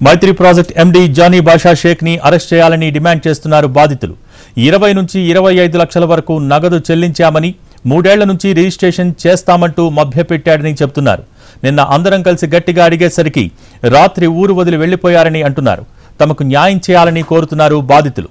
మైత్రి project MD Jani Basha Shaik ని arrest చేయాలని demand చేస్తున్నారు బాధితులు ఇరవై నుంచి ఇరవై ఐదు లక్షల వరకు నగదు చెల్లించామని మూడేళ్ల నుంచి రిజిస్ట్రేషన్ చేస్తామంటూ మభ్యపెట్టాడని చెబుతున్నారు నిన్న అందరం కలిసి గట్టిగా అడిగేసరికి రాత్రి ఊరు వదిలి వెళ్లిపోయారని అంటున్నారు తమకు న్యాయం చేయాలని కోరుతున్నారు బాధితులు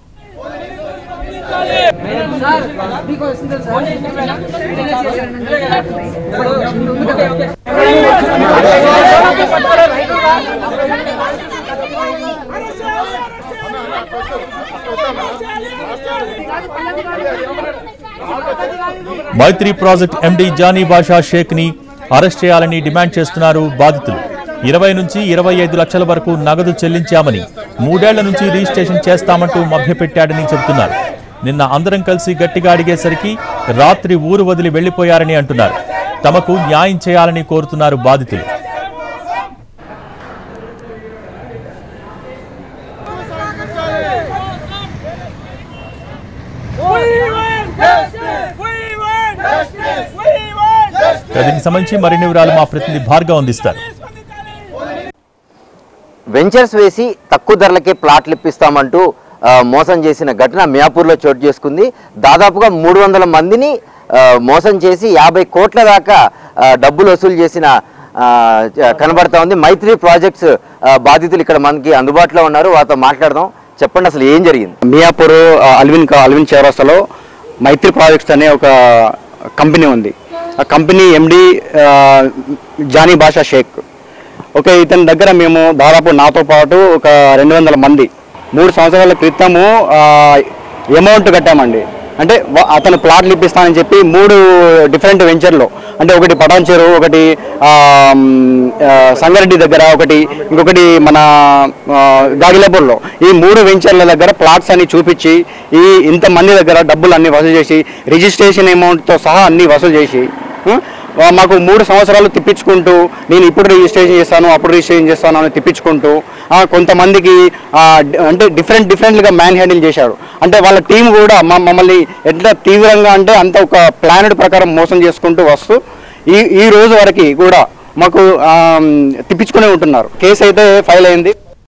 మైత్రి ప్రాజెక్ట్ ఎండీ జానీ బాషా షేక్ ని అరెస్ట్ చేయాలని డిమాండ్ చేస్తున్నారు బాధితులు ఇరవై నుంచి ఇరవై ఐదు లక్షల వరకు నగదు చెల్లించామని మూడేళ్ల నుంచి రిజిస్ట్రేషన్ చేస్తామంటూ మభ్యపెట్టాడని చెబుతున్నారు నిన్న అందరం కలిసి గట్టిగా అడిగేసరికి రాత్రి ఊరు వదిలి వెళ్లిపోయారని అంటున్నారు తమకు న్యాయం చేయాలని కోరుతున్నారు బాధితులు We want justice! We want justice! We want justice! దీనికి సంబంధించి మరిన్ని వివరాలు మా ప్రతినిధి భార్గవ్ అందిస్తారు వెంచర్స్ వేసి తక్కువ ధరలకే ప్లాట్లు ఇప్పిస్తామంటూ ఆ, మోసం చేసిన ఘటన మియాపూర్లో చోటు చేసుకుంది దాదాపుగా మూడు వందల మందిని ఆ, మోసం చేసి యాభై కోట్ల దాకా ఆ, డబ్బులు వసూలు చేసిన ఆ, చ- కనబడతా ఉంది మైత్రి ప్రాజెక్ట్స్ ఆ, బాధితులు ఇక్కడ మనకి అందుబాటులో ఉన్నారు వారితో మాట్లాడదాం చెప్పండి అసలు ఏం జరిగింది మియాపూర్ ఆ, అల్విన్ కా- అల్విన్ చౌరస్తాలో మైత్రి ప్రాజెక్ట్స్ అనే ఒక కంపెనీ ఉంది ఆ company MD Jani Basha Shaik okay ఇతని దగ్గర మేము దాదాపు నాతో పాటు ఒక రెండు వందల మంది మూడు సంవత్సరాల క్రితము అమౌంట్ కట్టామండి అంటే వ- అతను ప్లాట్లు ఇప్పిస్తానని చెప్పి మూడు డిఫరెంట్ వెంచర్లో అంటే ఒకటి పటాన్ చెరువు ఒకటి ఆ, మ్, ఆ, సంగారెడ్డి దగ్గర ఒకటి ఇంకొకటి మన ఆ, గాగిలాపూర్లో ఈ మూడు వెంచర్ల దగ్గర ప్లాట్స్ అన్ని చూపించి ఈ ఇంతమంది దగ్గర డబ్బులు అన్ని వసూలు చేసి రిజిస్ట్రేషన్ అమౌంట్తో సహా అన్ని వసూలు చేసి ఆ, ఆ, మాకు మూడు సంవత్సరాలు తిప్పించుకుంటూ నేను ఇప్పుడు రిజిస్ట్రేషన్ చేస్తాను అప్పుడు రిజిస్ట్రేషన్ చేస్తాను అని తిప్పించుకుంటూ ఆ, కొంతమందికి ఆ, డి- అంటే డిఫరెంట్ డిఫరెంట్గా మ్యాన్ హ్యాండిల్ చేశాడు అంటే వాళ్ళ టీం కూడా మా- మమ్మల్ని ఎట్లా తీవ్రంగా అంటే అంత ఒక ప్లానెడ్ ప్రకారం మోసం చేసుకుంటూ వస్తూ ఈ ఈ రోజు వరకు కూడా మాకు ఆ, తిప్పించుకునే ఉంటున్నారు కేసు అయితే ఫైల్ అయింది